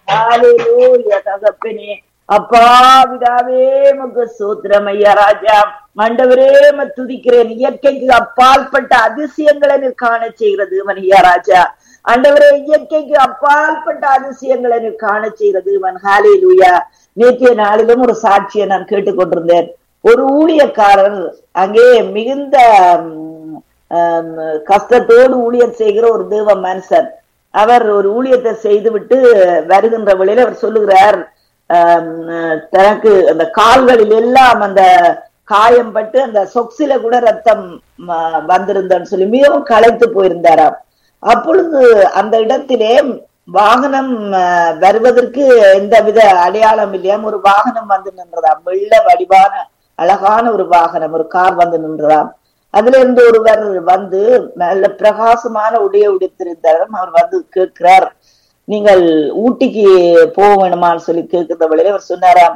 ஹalleluya தகப்பனே அப்பா பிதாவே மக்கு சூத்திரம் ஐயா ராஜா மண்டவரே ம துதிக்கிறேன் இயற்கைக்கு அப்பாற்பட்ட அதிசயங்களை நீர் காண செய்கிறது மனியா ராஜா ஆண்டவரே இயற்கைக்கு அப்பாற்பட்ட அதிசயங்களை நீர் காண செய்கிறது மன் ஹாலே லூயா நேற்றைய நாளிலும் ஒரு சாட்சியை நான் கேட்டுக்கொண்டிருந்தேன் ஒரு ஊழியக்காரர் அங்கே மிகுந்த ம், ஆம், கஷ்டத்தோடு ஊழியர் செய்கிற ஒரு தேவ மனுஷன் அவர் ஒரு ஊழியத்தை செய்துவிட்டு வருகின்ற வழியில அவர் சொல்லுகிறார் ஆம், தனக்கு அந்த கால்களில் எல்லாம் அந்த காயம் பட்டு அந்த சொக்சில கூட ரத்தம் ம- வந்திருந்தான்னு சொல்லி மிகவும் களைத்து போயிருந்தாராம் அப்பொழுது அந்த இடத்திலே வாகனம் அஹ், வருவதற்கு எந்தவித அடையாளம் இல்லையாம் ஒரு வாகனம் வந்து நின்றதாம் வெள்ள வடிவான அழகான ஒரு வாகனம் ஒரு கார் வந்து நின்றதாம் அதுல இருந்து ஒருவர் வந்து நல்ல பிரகாசமான உடைய உடுத்திருந்தார் அவர் வந்து கேட்கிறார் நீங்கள் ஊட்டிக்கு போக வேணுமான்னு சொல்லி கேட்கிற வழியில அவர் சொன்னாராம்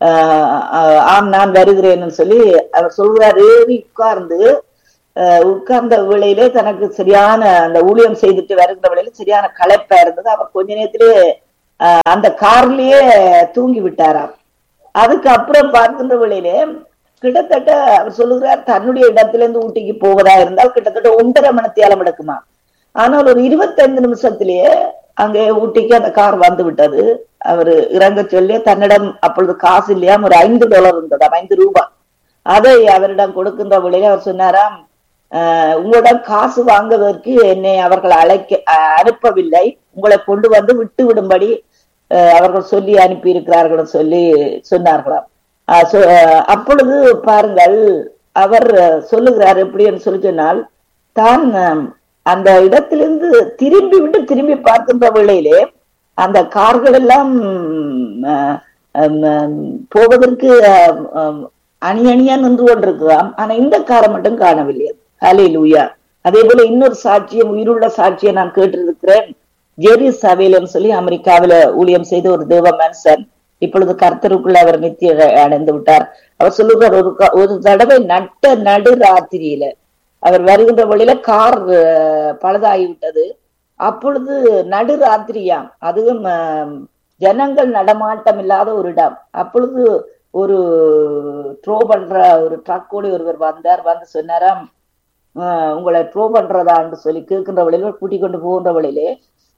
ஆஹ் ஆஹ் ஆம் நான் வருகிறேன்னு சொல்லி அவர் சொல்கிறார் ஏறி உட்கார்ந்து ஆஹ் உட்கார்ந்த வேளையிலே தனக்கு சரியான அந்த ஊழியம் செய்துட்டு வருகிற வேளையில சரியான களைப்பா இருந்தது அவர் கொஞ்ச நேரத்திலே ஆஹ் அந்த கார்லயே தூங்கி விட்டாராம் அதுக்கு அப்புறம் பார்க்கின்ற வேளையிலே கிட்டத்தட்ட அவர் சொல்லுகிறார் தன்னுடைய இடத்துல இருந்து ஊட்டிக்கு போவதா இருந்தால் கிட்டத்தட்ட ஒன்றரை மணித்தியாலம் எடுக்குமா ஆனால் ஒரு இருபத்தைந்து நிமிஷத்திலேயே அங்கே ஊட்டிக்கு அந்த கார் வந்து விட்டது அவர் இறங்க சொல்லி தன்னிடம் அப்பொழுது காசு இல்லையாம் ஒரு ஐந்து டாலர் இருந்ததாம் ஐந்து ரூபாய் அதை அவரிடம் கொடுக்கின்ற வேளையில அவர் சொன்னாராம் "ஆஹ், உங்களிடம் காசு வாங்குவதற்கு என்னை அவர்கள் அழைக்க அஹ், அனுப்பவில்லை உங்களை கொண்டு வந்து விட்டு விடும்படி அஹ், அவர்கள் சொல்லி அனுப்பி இருக்கிறார்கள் சொல்லி சொன்னார்களாம் அஹ், சொ- அஹ், அப்பொழுது பாருங்கள் அவர் சொல்லுகிறார் எப்படின்னு சொல்லி சொன்னால் தான் அஹ், அந்த இடத்திலிருந்து திரும்பி விட்டு திரும்பி பார்க்கின்ற வேளையிலே அந்த கார்கள் எல்லாம் அஹ், அஹ், அஹ், போவதற்கு அஹ், அஹ், அணி அணியா நின்று கொண்டிருக்கலாம் ஆனா இந்த காரை மட்டும் காணவில்லை ஹலே லூயா அதே போல இன்னொரு சாட்சியம் உயிருள்ள சாட்சியை நான் கேட்டிருக்கிறேன் ஜெரி சவேலன்னு சொல்லி அமெரிக்காவில ஊழியம் செய்த ஒரு தேவ மனுஷன் இப்பொழுது கர்த்தருக்குள்ள அவர் நித்திய அடைந்து விட்டார் அவர் சொல்லுகிறார் ஒரு க- ஒரு தடவை நட்ட நடு ராத்திரியில அவர் வருகின்ற வழியில கார் அஹ், பழுதாகிவிட்டது அப்பொழுது நடு ராத்திரியாம் அதுவும் அஹ், ஜனங்கள் நடமாட்டம் இல்லாத ஒரு இடம் அப்பொழுது ஒரு ட்ரோ பண்ற ஒரு ட்ரக்கோடு ஒருவர் வந்தார் வந்து சொன்னாராம் ஆஹ் உங்களை ட்ரோ பண்றதான்னு சொல்லி கேட்கின்ற வழியில கூட்டி கொண்டு போகின்ற வழியிலே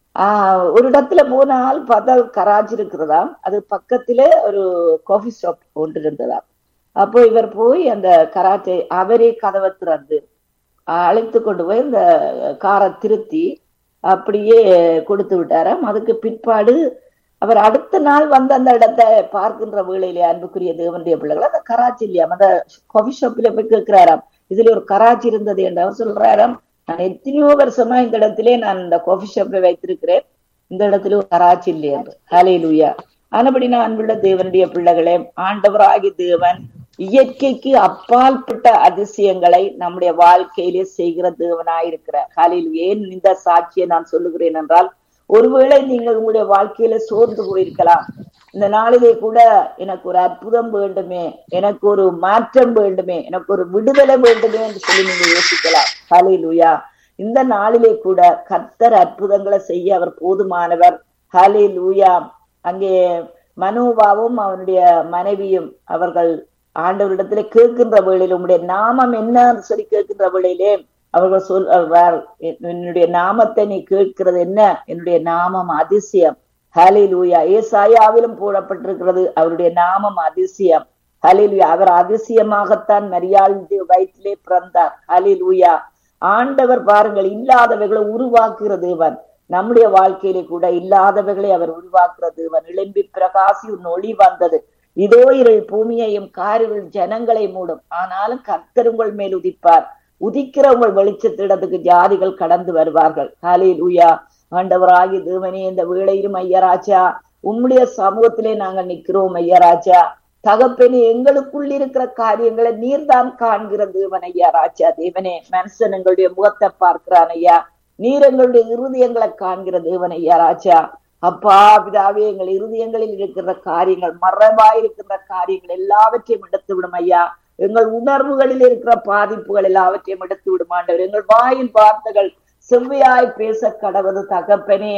ஆஹ் ஒரு இடத்துல போனால் பார்த்தா கராச்சி இருக்கிறதாம் அது பக்கத்திலே ஒரு காஃபி ஷாப் ஒன்று இருந்ததாம் அப்போ இவர் போய் அந்த கராச்சை அவரே கதவை திறந்து அழைத்து கொண்டு போய் இந்த காரை திருத்தி அப்படியே கொடுத்து விட்டாராம் அதுக்கு பிற்பாடு அவர் அடுத்த நாள் வந்து அந்த இடத்தை பார்க்கின்ற வேளையிலே அன்புக்குரிய தேவனுடைய பிள்ளைகள் அந்த கராச்சி இல்லையாம் அந்த காஃபி ஷாப்பில போய் கேட்கிறாராம் இதுல ஒரு கராச்சி இருந்தது என்று அவர் சொல்றாராம் நான் எத்தனையோ வருஷமா இந்த இடத்திலே நான் இந்த காஃபி ஷாப்பை வைத்திருக்கிறேன் இந்த இடத்துல ஒரு கராச்சி இல்லை என்று ஹலே லூயா ஆனபடி நான் அன்புள்ள தேவனுடைய பிள்ளைகளே ஆண்டவராகி தேவன் இயற்கைக்கு அப்பாற்பட்ட அதிசயங்களை நம்முடைய வாழ்க்கையிலே செய்கிற தேவனாயிருக்கிறார் காலையில் ஏன் இந்த சாட்சியை நான் சொல்லுகிறேன் என்றால் ஒருவேளை நீங்கள் உங்களுடைய வாழ்க்கையில சோர்ந்து போயிருக்கலாம் இந்த நாளிலே கூட எனக்கு ஒரு அற்புதம் வேண்டுமே எனக்கு ஒரு மாற்றம் வேண்டுமே எனக்கு ஒரு விடுதலை வேண்டுமே என்று சொல்லி நீங்க யோசிக்கலாம் ஹalleluya இந்த நாளிலே கூட கர்த்தர் அற்புதங்களை செய்ய அவர் போதுமானவர் ஹalleluya அங்கே மனோபாவும் அவனுடைய மனைவியும் அவர்கள் ஆண்டவரிடத்துல கேட்கின்ற வேளையில உங்களுடைய நாமம் என்னன்னு சொல்லி கேட்கின்ற வேளையிலே அவர்கள் சொல்றார் என்னுடைய நாமத்தை நீ கேட்கிறது என்ன என்னுடைய நாமம் அதிசயம் ஹலே லூயா ஏசாயாவிலும் போடப்பட்டிருக்கிறது அவருடைய நாமம் அதிசயம் ஹலே லூயா அவர் அதிசயமாகத்தான் மரியாள் வயிற்றிலே பிறந்தார் ஹலே லூயா ஆண்டவர் பாருங்கள் இல்லாதவைகளை உருவாக்குகிற தேவன் நம்முடைய வாழ்க்கையிலே கூட இல்லாதவைகளை அவர் உருவாக்குற தேவன் இளம்பி பிரகாசி உன் ஒளி வந்தது இதோ இருள் பூமியையும் காரிருள் ஜனங்களை மூடும் ஆனாலும் கர்த்தர் உங்கள் மேல் உதிப்பார் உதிக்கிற உங்கள் வெளிச்சத்திடத்துக்கு ஜாதிகள் கடந்து வருவார்கள் ஹலே லூயா ஆண்டவராகி தேவனே இந்த வேளையிலும் ஐயராஜா உம்முடைய சமூகத்திலே நாங்கள் நிற்கிறோம் ஐயராஜா தகப்பனே எங்களுக்குள் இருக்கிற காரியங்களை நீர்தான் காண்கிற தேவன் ஐயா ராஜா தேவனே மனுஷன் எங்களுடைய முகத்தை பார்க்கிறான் ஐயா நீர் எங்களுடைய இருதயங்களை காண்கிற தேவன் ஐயா ராஜா அப்பா பிதாவே எங்கள் இருதயங்களில் இருக்கிற காரியங்கள் மறைவாய் இருக்கின்ற காரியங்கள் எல்லாவற்றையும் எடுத்து விடும் ஐயா எங்கள் உணர்வுகளில் இருக்கிற பாதிப்புகள் எல்லாவற்றையும் எடுத்து விடும் ஆண்டவர் எங்கள் வாயின் வார்த்தைகள் செவ்வையாய் பேச கடவது தகப்பனே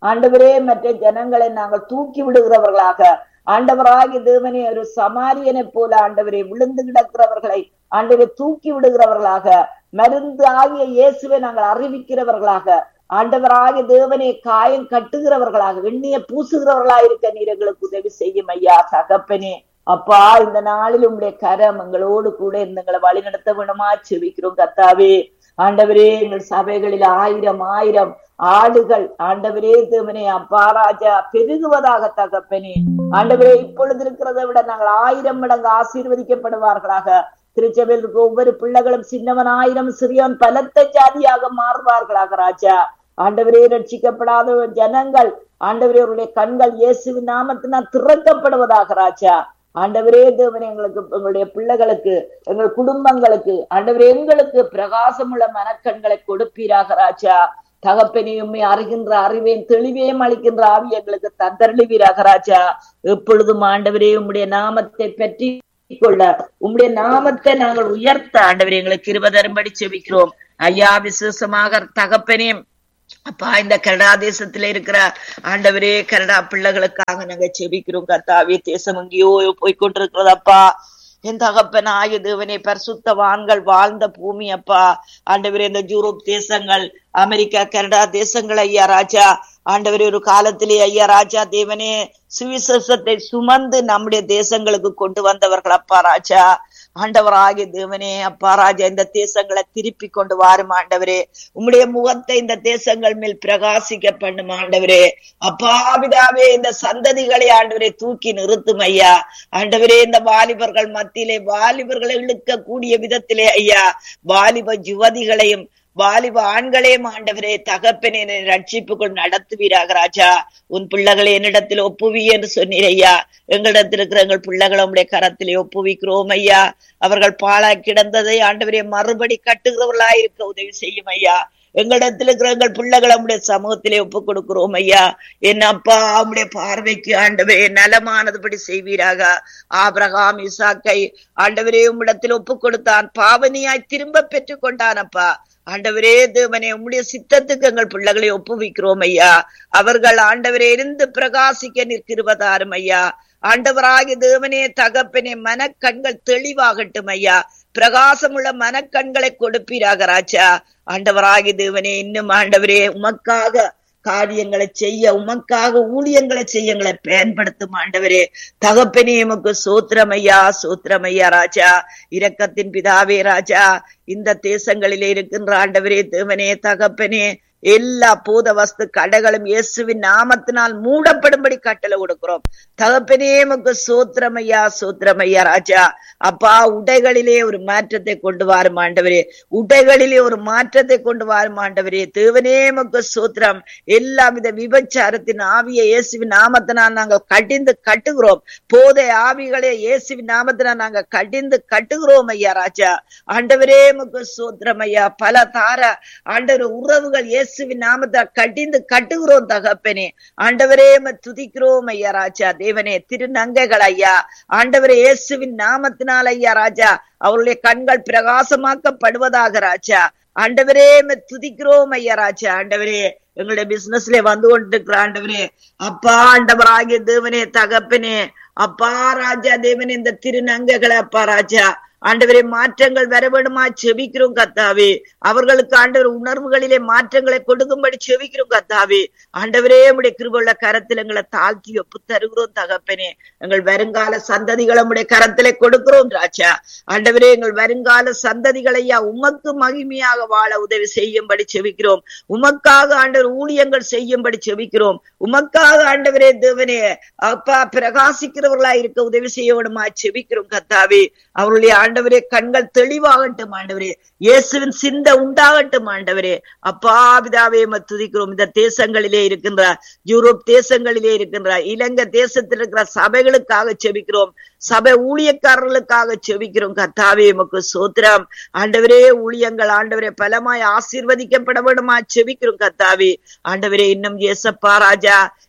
ஆண்டவரே மற்ற ஜனங்களை நாங்கள் தூக்கி விடுகிறவர்களாக ஆண்டவராகிய தேவனே ஒரு சமாரியனை போல ஆண்டவரை விழுந்து கிடக்கிறவர்களை ஆண்டவரை தூக்கி விடுகிறவர்களாக மருந்து ஆகிய இயேசுவை நாங்கள் அறிவிக்கிறவர்களாக ஆண்டவராகிய தேவனே காயம் கட்டுகிறவர்களாக எண்ணிய பூசுகிறவர்களாக இருக்க நீர் எங்களுக்கு உதவி செய்யும் ஐயா தகப்பனே அப்பா இந்த நாளில் உங்களுடைய கரம் எங்களோடு கூட இருந்து எங்களை வழி நடத்த வேணுமா செவிக்கிறோம் கத்தாவே ஆண்டவரே எங்கள் சபைகளில் ஆயிரம் ஆயிரம் ஆடுகள் ஆண்டவரே தேவனே அப்பா ராஜா பெருகுவதாக தகப்பனே ஆண்டவரே இப்பொழுது இருக்கிறதை விட நாங்கள் ஆயிரம் மடங்கு ஆசீர்வதிக்கப்படுவார்களாக திருச்சபையில் இருக்க ஒவ்வொரு பிள்ளைகளும் சின்னவன் ஆயிரம் சிறியவன் பலத்த ஜாதியாக மாறுவார்களாக ராஜா ஆண்டவரே ரட்சிக்கப்படாத ஜனங்கள் ஆண்டவரே அவருடைய கண்கள் இயேசுவின் நாமத்தினால் திறக்கப்படுவதாக ராஜா ஆண்டவரே தேவன் எங்களுக்கு எங்களுடைய பிள்ளைகளுக்கு எங்கள் குடும்பங்களுக்கு ஆண்டவரே எங்களுக்கு பிரகாசமுள்ள மனக்கண்களை கொடுப்பீராக ராஜா தகப்பனையுமே அறிகின்ற அறிவையும் தெளிவையும் அளிக்கின்ற ஆவி எங்களுக்கு தந்தருளிவீராக ராஜா எப்பொழுதும் ஆண்டவரே உம்முடைய நாமத்தை பற்றி கொள்ள உம்முடைய நாமத்தை நாங்கள் உயர்த்த ஆண்டவரே எங்களுக்கு இருபதரும்படி செவிக்கிறோம் ஐயா விசேஷமாக தகப்பனே அப்பா இந்த கனடா தேசத்துல இருக்கிற ஆண்டவரே கனடா பிள்ளைகளுக்காக நாங்க செபிக்கிறோம் கர்த்தாவே தேசம் எங்கேயோ போய்கொண்டிருக்கிறதப்பா என் தகப்பன் ஆய தேவனே பரிசுத்தவான்கள் வாழ்ந்த பூமி அப்பா ஆண்டவரே இந்த யூரோப் தேசங்கள் அமெரிக்கா கனடா தேசங்கள் ஐயா ராஜா ஆண்டவரே ஒரு காலத்திலே ஐயா ராஜா தேவனே சுவிசேஷத்தை சுமந்து நம்முடைய தேசங்களுக்கு கொண்டு வந்தவர்கள் அப்பா ராஜா ஆண்டவராகிய தேவனே அப்பா ராஜா இந்த தேசங்களை திருப்பி கொண்டு வாரும் ஆண்டவரே உம்முடைய முகத்தை இந்த தேசங்கள் மேல் பிரகாசிக்க பண்ணும் ஆண்டவரே அப்பாவிதாவே இந்த சந்ததிகளை ஆண்டவரே தூக்கி நிறுத்தும் ஐயா ஆண்டவரே இந்த வாலிபர்கள் மத்தியிலே வாலிபர்களை இழுக்கக்கூடிய விதத்திலே ஐயா வாலிப யுவதிகளையும் வாலிப ஆண்களையும் ஆண்டவரே தகப்பனே ரட்சிப்புக்குள் நடத்துவீராக ராஜா உன் பிள்ளைகளை என்னிடத்தில் ஒப்புவி என்று சொன்னீர் ஐயா எங்களிடத்தில் இருக்கிற எங்கள் பிள்ளைகளை உடைய கரத்திலே ஒப்புவிக்கிறோம் ஐயா அவர்கள் பாழா கிடந்ததை ஆண்டவரே மறுபடி கட்டுகிறவர்களாய் இருக்க உதவி செய்யும் ஐயா எங்களிடத்தில் இருக்கிற எங்கள் பிள்ளைகளை உடைய சமூகத்திலே ஒப்பு கொடுக்கிறோம் ஐயா என் அப்பா அவனுடைய பார்வைக்கு ஆண்டவரே நலமானதுபடி செய்வீராக ஆபிரகாம் இசாக்கை ஆண்டவரே உம்மிடத்தில் ஒப்பு கொடுத்தான் பாவனியாய் திரும்ப பெற்று கொண்டானப்பா ஆண்டவரே தேவனே உம்முடைய சித்தத்துக்கு எங்கள் பிள்ளைகளை ஒப்புவிக்கிறோம் ஐயா அவர்கள் ஆண்டவரே இருந்து பிரகாசிக்க நிற்கிறவதாரும் ஐயா ஆண்டவராகிய தேவனே தகப்பனே மனக்கண்கள் தெளிவாகட்டும் ஐயா பிரகாசமுள்ள மனக்கண்களை கொடுப்பீராக ராஜா ஆண்டவராகிய தேவனே இன்னும் ஆண்டவரே உமக்காக காரியங்களை செய்ய உமக்காக ஊழியங்களை செய்ய எங்களை பயன்படுத்தும் ஆண்டவரே தகப்பனே எமக்கு சோத்திரமையா சோத்திரமையா ராஜா இரக்கத்தின் பிதாவே ராஜா இந்த தேசங்களிலே இருக்கின்ற ஆண்டவரே தேவனே தகப்பனே எல்லா பூத வஸ்து கடைகளும் இயேசுவின் நாமத்தினால் மூடப்படும்படி கட்டளை கொடுக்கிறோம் தகப்பனே எமக்கு சோத்திரமையா சோத்திரமையா ராஜா அப்பா உடைகளிலே ஒரு மாற்றத்தை கொண்டு வாரும் ஆண்டவரே உடைகளிலே ஒரு மாற்றத்தை கொண்டு வாரும் ஆண்டவரே தேவனே எமக்கு சோத்திரம் எல்லா வித விபச்சாரத்தின் ஆவியை இயேசுவின் நாமத்தினால் நாங்கள் கடிந்து கட்டுகிறோம் போதை ஆவிகளே இயேசுவின் நாமத்தினால் நாங்கள் கடிந்து கட்டுகிறோம் ஐயா ராஜா ஆண்டவரே எமக்கு சோத்திரம் ஐயா பல தார ஆண்டவர் உறவுகள் இயேசுவின் நாமத்தை கடிந்து கட்டுகிறோம் தகப்பனே ஆண்டவரே துதிக்கிறோம் ஐயா ராஜா தேவனே திருநங்கைகள் ஐயா ஆண்டவரே இயேசுவின் நாமத்தினால் ஐயா ராஜா அவருடைய கண்கள் பிரகாசமாக்கப்படுவதாக ராஜா ஆண்டவரே துதிக்கிறோம் ஐயா ராஜா ஆண்டவரே எங்களுடைய பிசினஸ்ல வந்து கொண்டிருக்கிற ஆண்டவரே அப்பா ஆண்டவராகிய தேவனே தகப்பனே அப்பா ராஜா தேவனே இந்த திருநங்கைகளை அப்பா ராஜா ஆண்டவரே மாற்றங்கள் வர வேணுமா செபிக்கிறோம் கத்தாவே அவர்களுக்கு ஆண்டவர் உணர்வுகளிலே மாற்றங்களை கொடுக்கும்படி செபிக்கிறோம் கத்தாவே ஆண்டவரே உடைய கிருபுள்ள கரத்தில் எங்களை தாழ்த்தி ஒப்பு தருகிறோம் தகப்பனே எங்கள் வருங்கால சந்ததிகளை உடைய கரத்திலே கொடுக்கிறோம் ராஜா ஆண்டவரே எங்கள் வருங்கால சந்ததிகளையா உமக்கு மகிமையாக வாழ உதவி செய்யும்படி செபிக்கிறோம் உமக்காக ஆண்டவர் ஊழியங்கள் செய்யும்படி செபிக்கிறோம் உமக்காக ஆண்டவரே தேவனே அப்பா பிரகாசிக்கிறவர்களா இருக்க உதவி செய்ய வேணுமா செபிக்கிறோம் கத்தாவே அவருடைய ஆண்டவரே கண்கள் தெளிவாகட்டும் ஆண்டவரே இயேசுவின் சிந்த உண்டாகட்டும் ஆண்டவரே அப்பா பிதாவே துதிக்கிறோம் இந்த தேசங்களிலே இருக்கின்ற யூரோப் தேசங்களிலே இருக்கின்ற இலங்கை தேசத்தில் இருக்கிற சபைகளுக்காக செபிக்கிறோம் சபை ஊழியக்காரர்களுக்காக செபிக்கிறோம் கத்தாவே எமக்கு சோத்திரம் ஆண்டவரே ஊழியங்கள் ஆண்டவரே பலமாய் ஆசீர்வதிக்கப்பட வேண்டுமா செபிக்கிறோம் கத்தாவே ஆண்டவரே இன்னும் ஏசப்பா ராஜா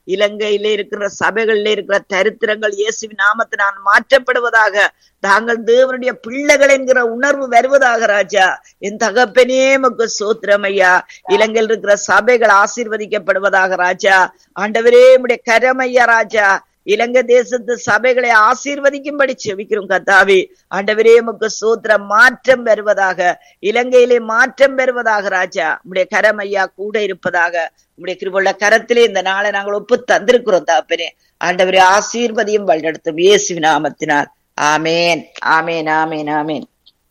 இலங்கையில இருக்கிற சபைகளில் இருக்கிற தரித்திரங்கள் இயேசுவின் நாமத்தினால் மாற்றப்படுவதாக தாங்கள் தேவனுடைய பிள்ளைகள் என்கிற உணர்வு வருவதாக ராஜா என் தகப்பனே மக்கு சோத்திரம் ஐயா இலங்கையில் இருக்கிற சபைகள் ஆசீர்வதிக்கப்படுவதாக ராஜா ஆண்டவரே உடைய கரமையா ராஜா இலங்கை தேசத்து சபைகளை ஆசீர்வதிக்கும்படி செவிக்கிறோம் கத்தாவி ஆண்டவரே உமக்கு சூத்திர மாற்றம் வருவதாக இலங்கையிலே மாற்றம் வருவதாக ராஜா உடைய கரம் ஐயா கூட இருப்பதாக உடைய கிருபுள்ள கரத்திலே இந்த நாளை நாங்கள் ஒப்பு தந்திருக்கிறோம் தாப்பனே ஆண்டவரே ஆசீர்வதியும் வழிநடத்தும் இயேசு நாமத்தினால் ஆமேன் ஆமேன் ஆமேன் ஆமேன்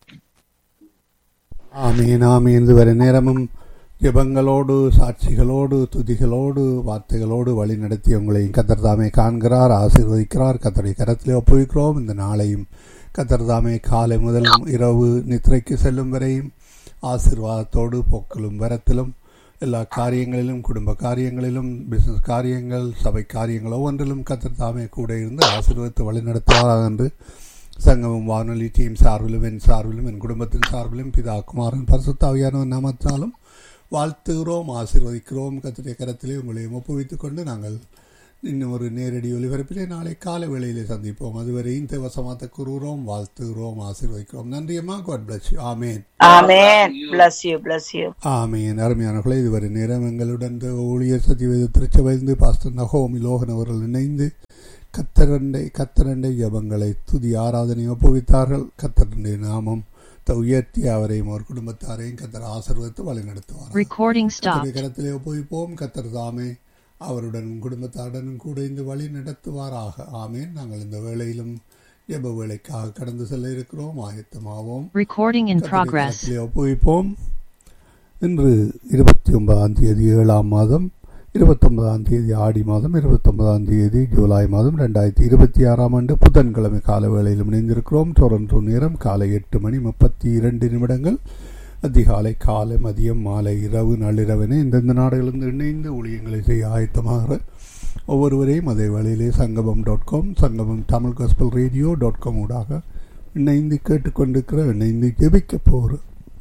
ஆமீன் ஆமீன் இதுவரை நேரமும் ஜெபங்களோடு சாட்சிகளோடு துதிகளோடு வார்த்தைகளோடு வழி நடத்தி உங்களை கத்தர் தாமே காண்கிறார் ஆசீர்வதிக்கிறார் கத்தருடைய கரத்திலே ஒப்புவிக்கிறோம் இந்த நாளையும் கத்தர் தாமே காலை முதல் இரவு நித்திரைக்கு செல்லும் வரையும் ஆசீர்வாதத்தோடு பொக்களும் வரத்திலும் எல்லா காரியங்களிலும் குடும்ப காரியங்களிலும் பிசினஸ் காரியங்கள் சபை காரியங்கள் ஒவ்வொன்றிலும் கத்தர் தாமே கூட இருந்து ஆசீர்வதித்து வழி நடத்துவாராக என்று சங்கமம் வானொலி டீம் சார்பிலும் என் சார்பிலும் என் குடும்பத்தின் சார்பிலும் பிதா குமாரன் பரிசுத்தாவியானவன் நாமத்தாலும் வாழ்த்துகிறோம் ஆசீர்வதிக்கிறோம் கத்திரிய கரத்திலே உங்களை ஒப்புவித்துக் கொண்டு நாங்கள் இன்னும் ஒரு நேரடி ஒலிபரப்பிலே நாளை காலை வேளையிலே சந்திப்போம் அதுவரை இந்த வசமாத்த கூறுகிறோம் வாழ்த்துகிறோம் ஆசீர்வதிக்கிறோம் நன்றியம்மா God bless you amen amen bless you bless you ஆமீன் அருமையானவர்களே இதுவரை நேரம் எங்களுடன் இந்த ஊழியர் சத்தியவேத திருச்சபைந்து பாஸ்டர் நகோமி லோகன் அவர்கள் இணைந்து கத்தரண்டை கத்தரண்டை ஜபங்களை துதி ஆராதனை ஒப்புவித்தார்கள் கத்தரண்டை நாமம் த- உயர்த்தி அவரையும் அவர் குடும்பத்தாரையும் கத்தர் ஆசீர்வதித்து வழி நடத்துவார் Recording stopped. கரத்திலே ஒப்புவிப்போம் கத்தர் தாமே அவருடனும் குடும்பத்தாருடனும் கூட இந்த வழி நடத்துவாராக ஆமேன் நாங்கள் இந்த வேளையிலும் ஜெப வேலைக்காக கடந்து செல்ல இருக்கிறோம் ஆயத்தமாவோம் Recording in progress. கர்த்தருடைய ஒப்புவிப்போம் இன்று இருபத்தி ஒன்பதாம் தேதி ஏழாம் மாதம் இருபத்தொன்பதாம் தேதி ஆடி மாதம் இருபத்தொன்பதாம் தேதி ஜூலை மாதம் ரெண்டாயிரத்தி இருபத்தி ஆறாம் ஆண்டு புதன்கிழமை கால வேளையிலும் இணைந்திருக்கிறோம் டொரண்டோ நேரம் காலை எட்டு மணி முப்பத்தி இரண்டு நிமிடங்கள் அதிகாலை காலை மதியம் மாலை இரவு நள்ளிரவென இந்தந்த நாடுகளிலிருந்து இணைந்து ஊழியங்களை செய்ய ஆயத்தமாக ஒவ்வொருவரையும் அதே வேளையிலே சங்கமம் dot com Sangamam Tamil gospel radio dot com ஊடாக இணைந்து கேட்டுக்கொண்டிருக்கிற இணைந்து ஜெபிக்க போகிற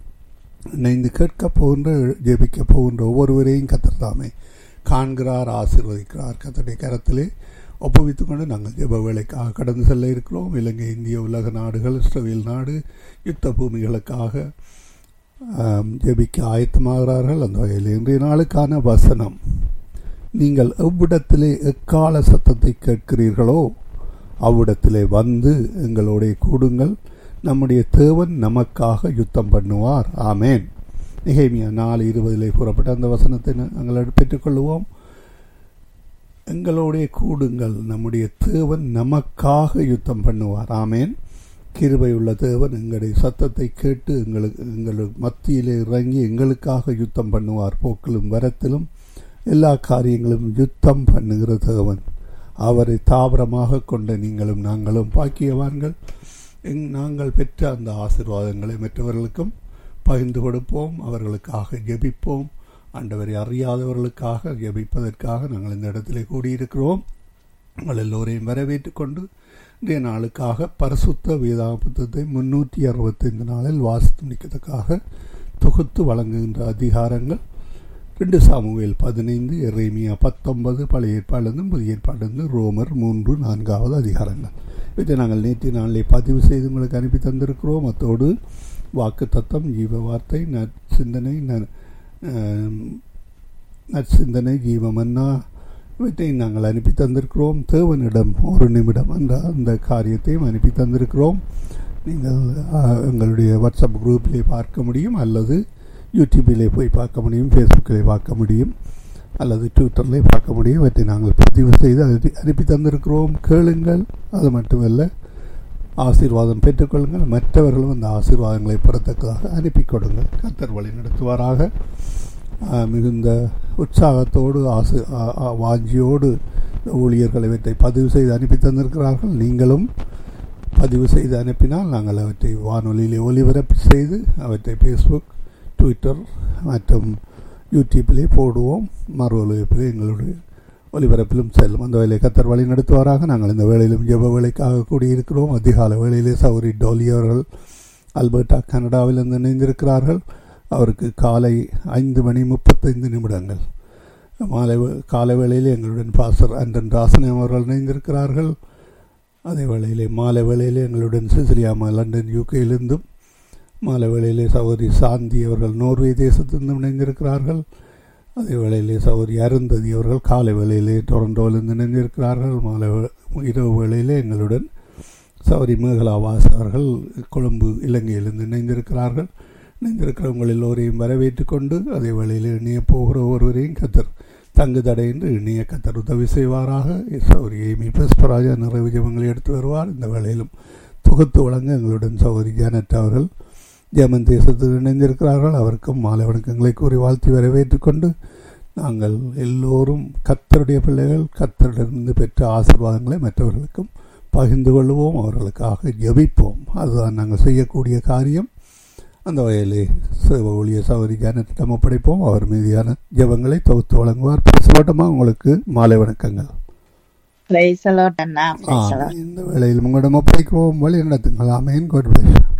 இணைந்து கேட்க போகின்ற ஜெபிக்க போகின்ற ஒவ்வொருவரையும் கத்தர்தாமே காண்கிறார் ஆசீர்வதிக்கிறார் கத்தருடைய கரத்திலே ஒப்புவித்துக் கொண்டு நாங்கள் ஜெப வேலைக்காக கடந்து செல்ல இருக்கிறோம் இலங்கை இந்திய உலக நாடுகள் இஸ்ரேல் நாடு யுத்த பூமிகளுக்காக ஆம், ஜெபிக்க ஆயத்தமாகிறார்கள் அந்த வகையில் இன்றைய நாளுக்கான வசனம் நீங்கள் எவ்விடத்திலே எக்கால சத்தத்தை கேட்கிறீர்களோ அவ்விடத்திலே வந்து எங்களோட கூடுங்கள் நம்முடைய தேவன் நமக்காக யுத்தம் பண்ணுவார் ஆமேன் நிகழ்மியா நாலு இருபதிலே கூறப்பட்ட அந்த வசனத்தை நாங்கள் பெற்றுக்கொள்வோம் எங்களோடைய கூடுங்கள் நம்முடைய தேவன் நமக்காக யுத்தம் பண்ணுவார் ஆமேன் கிருபையுள்ள தேவன் எங்களுடைய சத்தத்தை கேட்டு எங்களுக்கு எங்களுக்கு மத்தியிலே இறங்கி எங்களுக்காக யுத்தம் பண்ணுவார் போக்கிலும் வரத்திலும் எல்லா காரியங்களும் யுத்தம் பண்ணுகிற தேவன் அவரை தாவரமாக கொண்ட நீங்களும் நாங்களும் பாக்கியவான்கள் எங் நாங்கள் பெற்ற அந்த ஆசீர்வாதங்களை மற்றவர்களுக்கும் பகிர்ந்து கொடுப்போம் அவர்களுக்காக ஜெபிப்போம் ஆண்டவரை அறியாதவர்களுக்காக ஜெபிப்பதற்காக நாங்கள் இந்த இடத்திலே கூடியிருக்கிறோம் உங்கள் எல்லோரையும் வரவேற்றுக் கொண்டு இன்றைய நாளுக்காக பரிசுத்த வேதாக புத்தகத்தை முன்னூற்றி அறுபத்தைந்து நாளில் வாசித்து முடிக்கிறதுக்காக தொகுத்து வழங்குகின்ற அதிகாரங்கள் ரெண்டு சாமுவேல் பதினைந்து எரேமியா பத்தொன்பது பழைய ஏற்பாடிலிருந்து புதிய ஏற்பாடிலிருந்து ரோமர் மூன்று நான்காவது அதிகாரங்கள் இதை நாங்கள் நேற்று நாளிலே பதிவு செய்து உங்களுக்கு அனுப்பி தந்திருக்கிறோம் அத்தோடு வாக்கு தத்தம் ஜீவ வார்த்தை நற்சிந்தனை ந- ஆம், நற்சிந்தனை ஜீவமன்னா இவற்றை நாங்கள் அனுப்பி தந்திருக்கிறோம் தேவனிடம் ஒரு நிமிடம் என்ற அந்த காரியத்தையும் அனுப்பி தந்திருக்கிறோம் நீங்கள் ஆ, எங்களுடைய வாட்ஸ்அப் குரூப்பிலே பார்க்க முடியும் அல்லது யூடியூப்பிலே போய் பார்க்க முடியும் ஃபேஸ்புக்கிலே பார்க்க முடியும் அல்லது ட்விட்டர்லேயே பார்க்க முடியும் இவற்றை நாங்கள் பதிவு செய்து அனுப்பி அனுப்பி தந்திருக்கிறோம் கேளுங்கள் அது மட்டுமல்ல ஆசீர்வாதம் பெற்றுக்கொள்ளுங்கள் மற்றவர்களும் அந்த ஆசீர்வாதங்களை பெறத்தக்கதாக அனுப்பி கொடுங்கள் கத்தர் வழி நடத்துவாராக ஆ, மிகுந்த உற்சாகத்தோடு ஆசு ஆ- ஆ- வாஞ்சியோடு ஊழியர்கள் இவற்றை பதிவு செய்து அனுப்பி தந்திருக்கிறார்கள் நீங்களும் பதிவு செய்து அனுப்பினால் நாங்கள் அவற்றை வானொலியிலே ஒலிபரப்பு செய்து அவற்றை ஃபேஸ்புக் ட்விட்டர் மற்றும் யூடியூப்பிலே போடுவோம் மறு ஒலிபரப்பிலே எங்களுடைய ஒலிபரப்பிலும் செல்லும் அந்த வேலையை கத்தர் வழி நடத்துவாராக நாங்கள் இந்த வேளையிலும் ஜெப வேலைக்காக கூடியிருக்கிறோம் அதிகாலை வேளையிலே சௌரி டோலி அவர்கள் அல்பர்டா கனடாவிலிருந்து இணைந்திருக்கிறார்கள் அவருக்கு காலை ஐந்து மணி முப்பத்தைந்து நிமிடங்கள் மாலை வே- காலை வேளையில் எங்களுடன் பாசர் அண்டன் ராசன் அவர்கள் இணைந்திருக்கிறார்கள் அதே வேளையிலே மாலை வேளையிலே எங்களுடன் சிசிலியாமா லண்டன் யூகேயிலிருந்தும் மாலை வேளையிலே சகோதரி சாந்தி அவர்கள் நோர்வே தேசத்திலிருந்தும் இணைந்திருக்கிறார்கள் அதே வேளையிலே சகோதரி அருந்ததி அவர்கள் காலை வேளையிலே டொரண்டோவிலிருந்து இணைந்திருக்கிறார்கள் மாலை வே- இரவு வேளையிலே எங்களுடன் சௌரி மேகலாவாஸ் அவர்கள் கொழும்பு இலங்கையிலிருந்து இணைந்திருக்கிறார்கள் இணைந்திருக்கிறவங்கள் எல்லோரையும் வரவேற்றுக் கொண்டு அதே வேளையில் இணைய போகிற ஒருவரையும் கத்தர் தங்கு தடையின்றி இணைய கத்தர் உதவி செய்வாராக சௌரி ஏமி புஷ்பராஜா நிறைவு ஜெபங்களை எடுத்து வருவார் இந்த வேளையிலும் தொகுத்து வழங்க எங்களுடன் சௌரி ஜானட் அவர்கள் ஜெர்மன் தேசத்தில் இணைந்திருக்கிறார்கள் அவருக்கும் மாலை வணக்கங்களை கூறி வாழ்த்தி வரவேற்றுக் கொண்டு நாங்கள் எல்லோரும் கத்தருடைய பிள்ளைகள் கத்தரிடமிருந்து பெற்ற ஆசீர்வாதங்களை மற்றவர்களுக்கும் பகிர்ந்து கொள்வோம் அவர்களுக்காக ஜெபிப்போம் அதுதான் நாங்கள் செய்யக்கூடிய காரியம் அந்த வகையிலே சேவ ஊழிய சௌரி ஜானத்திடம் ஒப்படைப்போம் அவர் மீதியான ஜெபங்களை தொகுத்து வழங்குவார் பேசலோட்டமா உங்களுக்கு மாலை வணக்கங்கள் Praise the Lord Anna ah, Praise the Lord. இந்த வேளையில் உங்களிடம் ஒப்படைக்கிறோம் வழி நடத்துங்கள் ஆமேன் God bless you.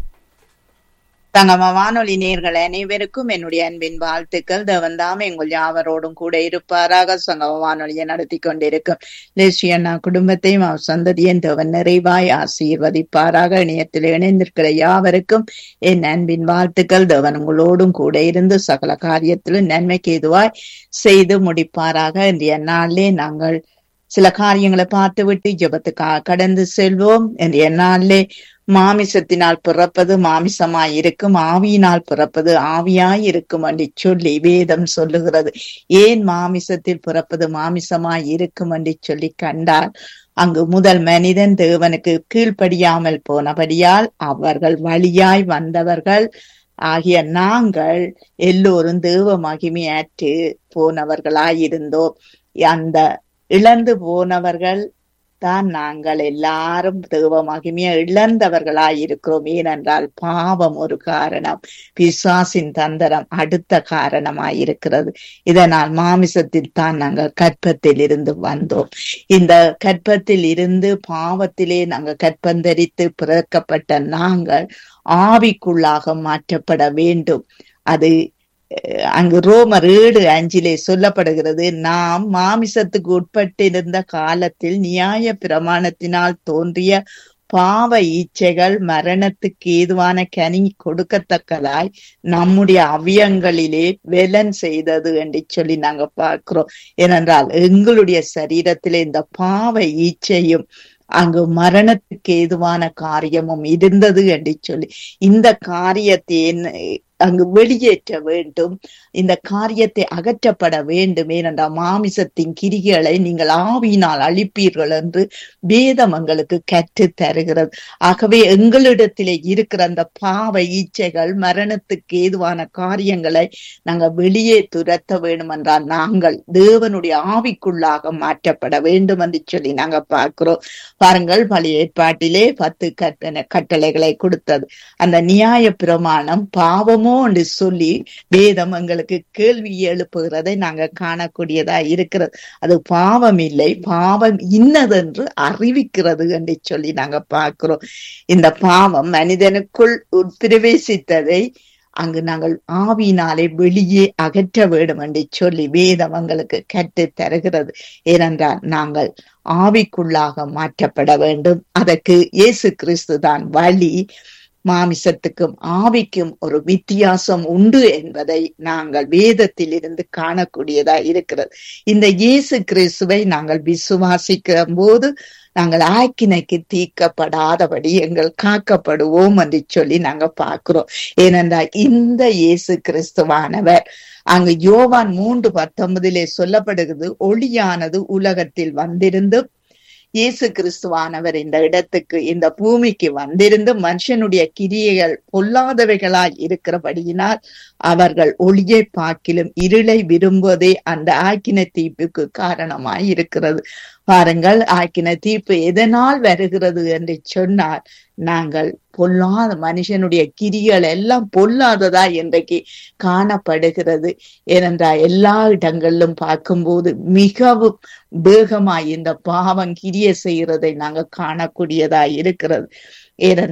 தங்கம வானொலி நேர்கள் அனைவருக்கும் என்னுடைய அன்பின் வாழ்த்துக்கள் தேவன் தாமே எங்கள் யாவரோடும் கூட இருப்பாராக சங்கம வானொலியை நடத்தி கொண்டிருக்கும் லேசி அண்ணா குடும்பத்தையும் அவர் சந்ததியும் தேவன் நிறைவாய் ஆசீர்வதிப்பாராக இணையத்தில் இணைந்திருக்கிற யாவருக்கும் என் அன்பின் வாழ்த்துக்கள் தேவன் உங்களோடும் கூட இருந்து சகல காரியத்திலும் நன்மைக்கு எதுவாய் செய்து முடிப்பாராக இன்றைய நாளிலே நாங்கள் சில காரியங்களை பார்த்துவிட்டு ஜெபத்துக்காக கடந்து செல்வோம் இன்றைய நாளிலே மாமிசத்தினால் பிறப்பது மாமிசமாய் இருக்கும் ஆவியினால் பிறப்பது ஆவியாய் இருக்கும் என்று சொல்லி வேதம் சொல்லுகிறது ஏன் மாமிசத்தில் பிறப்பது மாமிசமாய் இருக்கும் என்று சொல்லி கண்டால் அங்கு முதல் மனிதன் தேவனுக்கு கீழ்ப்படியாமல் போனபடியால் அவர்கள் வழியாய் வந்தவர்கள் ஆகிய நாங்கள் எல்லோரும் தேவ மகிமையாற்று போனவர்களாயிருந்தோம் அந்த இழந்து போனவர்கள் தான் நாங்கள் எல்லாரும் தேவ மகிமையை இழந்தவர்களாய் இருக்கிறோம் ஏனென்றால் பாவம் ஒரு காரணம் பிசாசின் தந்திரம் அடுத்த காரணமாய் இருக்கிறது இதனால் மாமிசத்தில் தான் நாங்கள் கற்பத்தில் இருந்து வந்தோம் இந்த கற்பத்தில் இருந்து பாவத்திலே நாங்கள் கற்பந்தரித்து பிறக்கப்பட்ட நாங்கள் ஆவிக்குள்ளாக மாற்றப்பட வேண்டும் அது அஹ், அங்கு ரோமர் ஏழு அஞ்சிலே சொல்லப்படுகிறது நாம் மாமிசத்துக்கு உட்பட்டிருந்த காலத்தில் நியாய பிரமாணத்தினால் தோன்றிய பாவ ஈச்சைகள் மரணத்துக்கு ஏதுவான கனி கொடுக்கத்தக்கதாய் நம்முடைய அவியங்களிலே வெலன் செய்தது என்று சொல்லி நாங்க பார்க்கிறோம் ஏனென்றால் எங்களுடைய சரீரத்திலே இந்த பாவ ஈச்சையும் அங்கு மரணத்துக்கு ஏதுவான காரியமும் இருந்தது என்று சொல்லி இந்த காரியத்தை என்ன- அங்கு வெளியேற்ற வேண்டும் இந்த காரியத்தை அகற்றப்பட வேண்டும் ஏனென்றால் மாமிசத்தின் கிரிகளை நீங்கள் ஆவியினால் அழிப்பீர்கள் என்று வேதம் எங்களுக்கு கற்று தருகிறது ஆகவே எங்களிடத்திலே இருக்கிற அந்த பாவ ஈச்சைகள் மரணத்துக்கு ஏதுவான காரியங்களை நாங்க வெளியே துரத்த வேண்டும் என்றால் நாங்கள் தேவனுடைய ஆவிக்குள்ளாக மாற்றப்பட வேண்டும் என்று சொல்லி நாங்க பார்க்கிறோம் பாருங்கள் பழைய ஏற்பாட்டிலே பத்து கட்டளை கட்டளைகளை கொடுத்தது அந்த நியாய பிரமாணம் பாவமோ என்று சொல்லி வேதம் எங்களுக்கு கேள்வி எழுப்புகிறதை நாங்க காணக்கூடியதா இருக்கிறது அது பாவம் இல்லை பாவம் இன்னதென்று அறிவிக்கிறது என்று சொல்லி நாங்க பார்க்கிறோம் இந்த பாவம் மனிதனுக்குள் உட்பிரவேசித்ததை அங்கு நாங்கள் ஆவியினாலே வெளியே அகற்ற வேண்டும் என்று சொல்லி வேதம் எங்களுக்கு கற்று தருகிறது ஏனென்றால் நாங்கள் ஆவிக்குள்ளாக மாற்றப்பட வேண்டும் அதற்கு இயேசு கிறிஸ்து தான் வழி மாமிசத்துக்கும் ஆவிக்கும் ஒரு வித்தியாசம் உண்டு என்பதை நாங்கள் வேதத்தில் இருந்து காணக்கூடியதா இருக்கிறது இந்த இயேசு கிறிஸ்துவை நாங்கள் விசுவாசிக்கிற போது நாங்கள் ஆக்கினைக்கு தீர்க்கப்படாதபடி எங்கள் காக்கப்படுவோம் என்று சொல்லி நாங்க பார்க்கிறோம் ஏனென்றால் இந்த இயேசு கிறிஸ்துவானவர் அங்கு யோவான் மூன்று பத்தொன்பதிலே சொல்லப்படுகிறது ஒளியானது உலகத்தில் வந்திருந்து இயேசு கிறிஸ்துவானவர் இந்த இடத்துக்கு இந்த பூமிக்கு வந்திருந்து மனுஷனுடைய கிரியைகள் பொல்லாதவைகளாய் இருக்கிறபடியினால் அவர்கள் ஒளியை பார்க்கிலும் இருளை விரும்புவதே அந்த ஆக்கின தீப்புக்கு காரணமாய் இருக்கிறது பாருங்கள் ஆக்கின தீர்ப்பு எதனால் வருகிறது என்று சொன்னால் நாங்கள் பொல்லாத மனுஷனுடைய கிரிகள் எல்லாம் பொல்லாததா இன்றைக்கு காணப்படுகிறது ஏனென்றால் எல்லா இடங்களிலும் பார்க்கும்போது மிகவும் வேகமாய் இந்த பாவம் கிரிய செய்கிறதை நாங்க காணக்கூடியதா இருக்கிறது ஏனென்றால்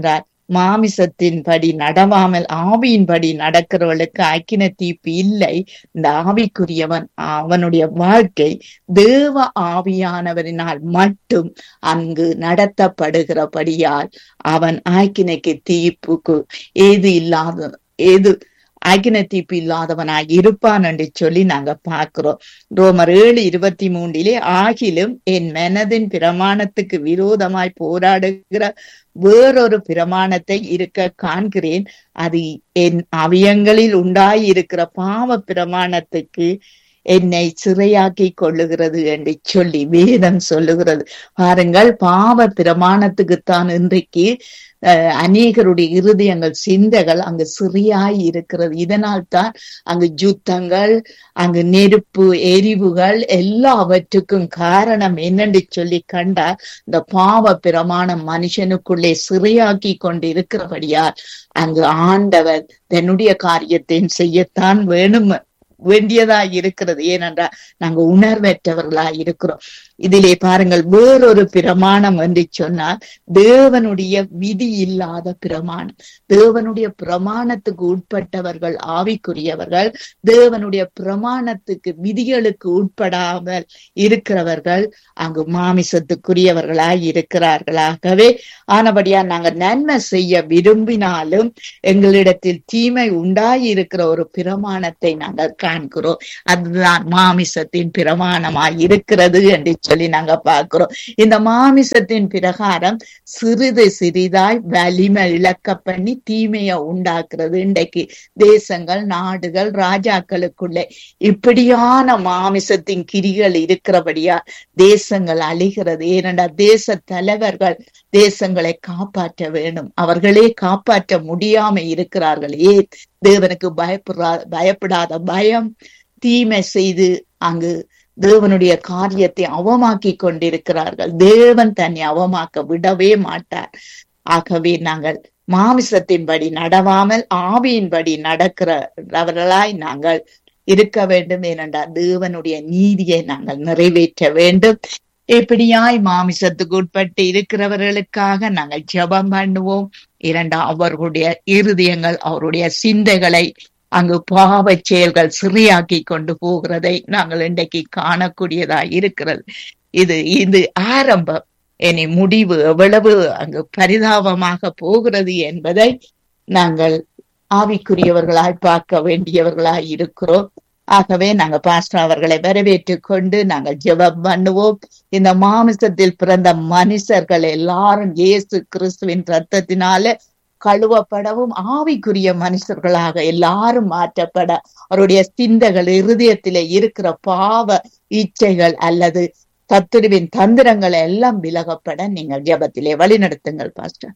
மாமிசத்தின்படி நடவாமல் ஆவியின்படி நடக்கிறவர்களுக்கு அக்கின தீர்ப்பு இல்லை இந்த ஆவிக்குரியவன் அவனுடைய வாழ்க்கை தேவ ஆவியானவரினால் மட்டும் அங்கு நடத்தப்படுகிறபடியால் அவன் ஆக்கினைக்கு தீர்ப்புக்கு ஏது இல்லாத ஏது அகின தீப்பு இல்லாதவனாய் இருப்பான் என்று சொல்லி நாங்க பார்க்கிறோம் ரோமர் ஏழு இருபத்தி மூன்றிலே ஆகிலும் என் மனதின் பிரமாணத்துக்கு விரோதமாய் போராடுகிற வேறொரு பிரமாணத்தை இருக்க காண்கிறேன் அது என் அவயங்களில் உண்டாய் இருக்கிற பாவ பிரமாணத்துக்கு என்னை சிறையாக்கி கொள்ளுகிறது என்று சொல்லி வேதம் சொல்லுகிறது பாருங்கள் பாவ பிரமாணத்துக்குத்தான் இன்றைக்கு அஹ், அநேகருடைய இருதயங்கள் சிந்தைகள் அங்கு சிறியாய் இருக்கிறது இதனால் தான் அங்கு யுத்தங்கள் அங்கு நெருப்பு எரிவுகள் எல்லாவற்றுக்கும் காரணம் என்னென்று சொல்லி கண்டால் இந்த பாவ பிரமாணம் மனுஷனுக்குள்ளே சிறையாக்கி கொண்டு இருக்கிறபடியால் அங்கு ஆண்டவர் தன்னுடைய காரியத்தை செய்யத்தான் வேணும் வேண்டியதா இருக்கிறது ஏனென்றால் நாங்க உணர்வற்றவர்களா இருக்கிறோம் இதிலே பாருங்கள் வேறொரு பிரமாணம் என்று சொன்னால் தேவனுடைய விதி இல்லாத பிரமாணம் தேவனுடைய பிரமாணத்துக்கு உட்பட்டவர்கள் ஆவிக்குரியவர்கள் தேவனுடைய பிரமாணத்துக்கு விதிகளுக்கு உட்படாமல் இருக்கிறவர்கள் அங்கு மாமிசத்துக்குரியவர்களாய் இருக்கிறார்களாகவே ஆனபடியா நாங்க நன்மை செய்ய விரும்பினாலும் எங்களிடத்தில் தீமை உண்டாய் இருக்கிற ஒரு பிரமாணத்தை நாங்கள் காண்கிறோம் அதுதான் மாமிசத்தின் பிரமாணமாய் இருக்கிறது என்று சொல்லி நாங்க பார்க்கிறோம் இந்த மாமிசத்தின் பிரகாரம் சிறிது சிறிதாய் வலிமை இழக்க பண்ணி தீமையை உண்டாக்குறது இன்றைக்கு தேசங்கள் நாடுகள் ராஜாக்களுக்குள்ளே இப்படியான மாமிசத்தின் கிரிகள் இருக்கிறபடியா தேசங்கள் அழிகிறது ஏனென்றா தேச தலைவர்கள் தேசங்களை காப்பாற்ற வேண்டும் அவர்களே காப்பாற்ற முடியாம இருக்கிறார்கள் ஏன் தேவனுக்கு பயப்படுறா பயப்படாத பயம் தீமை செய்து அங்கு தேவனுடைய காரியத்தை அவமாக்கி கொண்டிருக்கிறார்கள் தேவன் தன்னை அவமாக்க விடவே மாட்டார் ஆகவே நாங்கள் மாமிசத்தின்படி நடவாமல் ஆவியின்படி நடக்கிறவர்களாய் நாங்கள் இருக்க வேண்டும் ஏனென்றால் தேவனுடைய நீதியை நாங்கள் நிறைவேற்ற வேண்டும் எப்படியாய் மாமிசத்துக்கு உட்பட்டு இருக்கிறவர்களுக்காக நாங்கள் ஜெபம் பண்ணுவோம் இரண்டாம் அவர்களுடைய இருதயங்கள் அவருடைய சிந்தைகளை அங்கு பாவச் செயல்கள் சிறியாக்கி கொண்டு போகிறதை நாங்கள் இன்றைக்கு காணக்கூடியதா இருக்கிறது இது இது ஆரம்பம் இனி முடிவு எவ்வளவு அங்கு பரிதாபமாக போகிறது என்பதை நாங்கள் ஆவிக்குரியவர்களாய் பார்க்க வேண்டியவர்களாய் இருக்கிறோம் ஆகவே நாங்க பாஸ்டர் அவர்களை வரவேற்றுக் கொண்டு நாங்கள் ஜெபம் பண்ணுவோம் இந்த மாமிசத்தில் பிறந்த மனுஷர்கள் எல்லாரும் இயேசு கிறிஸ்துவின் ரத்தத்தினால கழுவப்படவும் ஆவிக்குரிய மனுஷர்களாக எல்லாரும் மாற்றப்பட அவருடைய சிந்தைகள் இருதயத்திலே இருக்கிற பாவ இச்சைகள் அல்லது சத்துருவின் தந்திரங்கள் எல்லாம் விலகப்பட நீங்கள் ஜெபத்திலே வழிநடத்துங்கள் பாஸ்டர்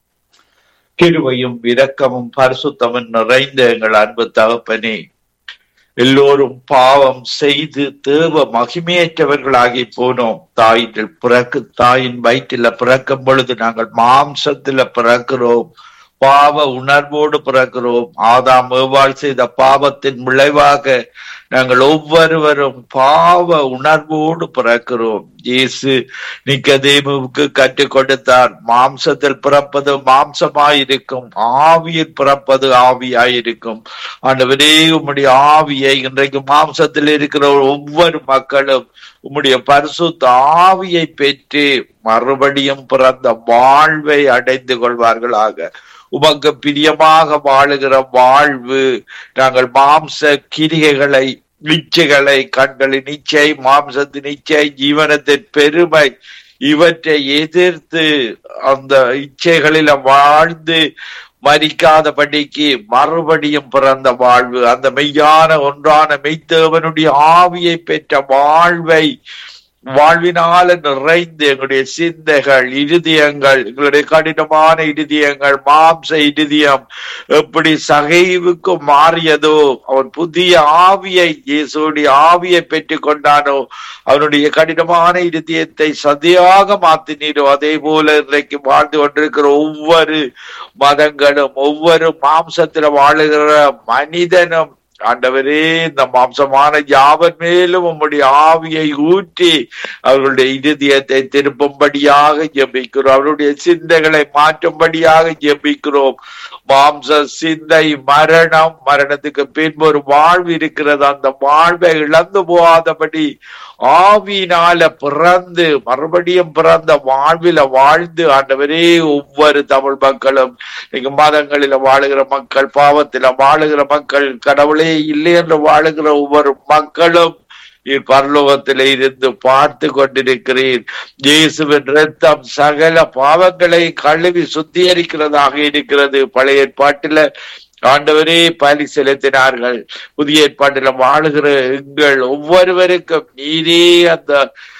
கிருபையும் இரக்கமும் பரிசுத்தமும் நிறைந்த எங்கள் அன்பு தகப்பனே எல்லோரும் பாவம் செய்து தேவ மகிமையற்றவர்களாகி போனோம் தாயில் பிறக்கு தாயின் வயிற்றில பிறக்கும் பொழுது நாங்கள் மாம்சத்துல பிறக்கிறோம் பாவ உணர்வோடு பிறக்கிறோம் ஆதாம் ஏவாள் செய்த பாவத்தின் விளைவாக நாங்கள் ஒவ்வொருவரும் பாவ உணர்வோடு பிறக்கிறோம் இயேசு நிக்கதேமுவுக்கு கற்றுக் கொடுத்தார் மாம்சத்தில் பிறப்பது மாம்சமாயிருக்கும் ஆவியில் பிறப்பது ஆவியாயிருக்கும் ஆண்டவரே உம்முடைய ஆவியை இன்றைக்கு மாம்சத்தில் இருக்கிற ஒவ்வொரு மக்களும் உம்முடைய பரிசுத்த ஆவியை பெற்று மறுபடியும் பிறந்த வாழ்வை அடைந்து கொள்வார்களாக உமக்கு பிரியமாக வாழுகிற வாழ்வு நாங்கள் மாம்ச கிரிகைகளை இச்சைகளை கண்களின் இச்சை மாம்சத்தின் இச்சை ஜீவனத்தின் பெருமை இவற்றை எதிர்த்து அந்த இச்சைகளில வாழ்ந்து மறிக்காதபடிக்கு மறுபடியும் பிறந்த வாழ்வு அந்த மெய்யான ஒன்றான மெய்த்தேவனுடைய ஆவியை பெற்ற வாழ்வை வாழ்வினால நிறைந்து எங்களுடைய சிந்தைகள் இருதயங்கள் எங்களுடைய கடினமான இருதயங்கள் மாம்ச இருதயம் எப்படி சகைவுக்கு மாறியதோ அவன் புதிய ஆவியை இயேசுடைய ஆவியை பெற்றுக் கொண்டானோ அவனுடைய கடினமான இருதயத்தை சதையாக மாத்தினீரோ அதே போல இன்றைக்கு வாழ்ந்து கொண்டிருக்கிற ஒவ்வொரு மதங்களும் ஒவ்வொரு மாம்சத்துல வாழுகிற மனிதனும் ஆண்டவரே இந்த மாம்சமான யாவர் மேலும் உம்முடைய ஆவியை ஊற்றி அவர்களுடைய இருதயத்தை திருப்பும்படியாக ஜெபிக்கிறோம் அவருடைய சிந்தைகளை மாற்றும்படியாக ஜெபிக்கிறோம் மாம்ச சிந்தை மரணம் மரணத்துக்கு பின்பு ஒரு வாழ்வு இருக்கிறது அந்த வாழ்வை இழந்து போகாதபடி ஆவியினால பிறந்து மறுபடியும் பிறந்த வாழ்வில வாழ்ந்து ஆண்டவரே ஒவ்வொரு தமிழ் மக்களும் இன்னைக்கு மதங்களில வாழுகிற மக்கள் பாவத்தில வாழுகிற மக்கள் கடவுளே இல்லை என்று வாழுகிற ஒவ்வொரு மக்களும் நீர் பரலோகத்திலே இருந்து பார்த்து கொண்டிருக்கிறீர் இயேசுவின் ரத்தம் சகல பாவங்களை கழுவி சுத்திகரிக்கிறதாக இருக்கிறது பழைய ஏற்பாட்டில ஆண்டவரே பலி செலுத்தினார்கள் புதிய ஏற்பாட்டில வாழுகிற எங்கள் ஒவ்வொருவருக்கும் நீரே அந்த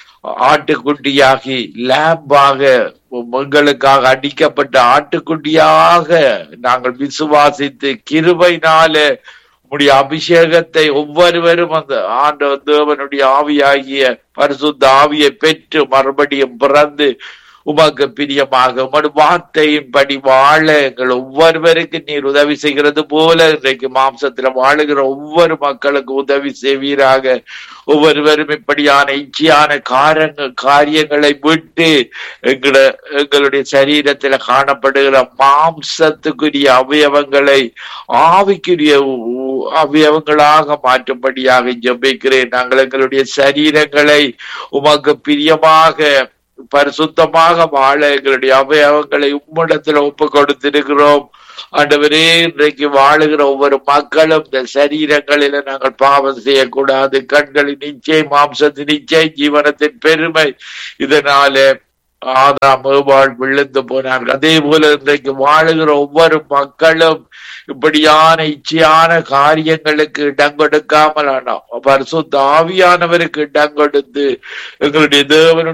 ஆட்டுக்குட்டியாகி லேம்பாக எங்களுக்காக அடிக்கப்பட்ட ஆட்டுக்குட்டியாக நாங்கள் விசுவாசித்து கிருபைனால உடைய அபிஷேகத்தை ஒவ்வொருவரும் அந்த ஆண்ட தேவனுடைய ஆவியாகிய பரிசுத்த ஆவியை பெற்று மறுபடியும் பிறந்து உமக்கு பிரியமாக உமது வார்த்தையின்படி வாழ எங்கள் ஒவ்வொருவருக்கு நீர் உதவி செய்கிறது போல இன்றைக்கு மாம்சத்துல வாழுகிற ஒவ்வொரு மக்களுக்கு உதவி செய்வீராக ஒவ்வொருவரும் இப்படியான இச்சையான காரங்க காரியங்களை விட்டு எங்கள எங்களுடைய சரீரத்துல காணப்படுகிற மாம்சத்துக்குரிய அவயவங்களை ஆவிக்குரிய உ- அவயவங்களாக மாற்றும்படியாக ஜெபிக்கிறேன் நாங்கள் எங்களுடைய சரீரங்களை உமக்கு பிரியமாக பரிசுத்தமாக வாழ எங்களுடைய அவயவங்களை உம்மிடத்துல ஒப்பு கொடுத்திருக்கிறோம் ஆண்டவரே இன்றைக்கு வாழுகிற ஒவ்வொரு மக்களும் இந்த சரீரங்களில நாங்கள் பாவம் செய்யக்கூடாது கண்களின் இச்சை மாம்சத்தின் இச்சை ஜீவனத்தின் பெருமை இதனால ஆதாம் ஏவாள் விழுந்து போனார்கள் அதே போல இன்றைக்கு வாழுகிற ஒவ்வொரு மக்களும் இப்படியான இச்சையான காரியங்களுக்கு இடம் கொடுக்காமல் ஆனோம் பரிசுத்த ஆவியானவருக்கு இடம் கொடுத்து எங்களுடைய தேவனுடைய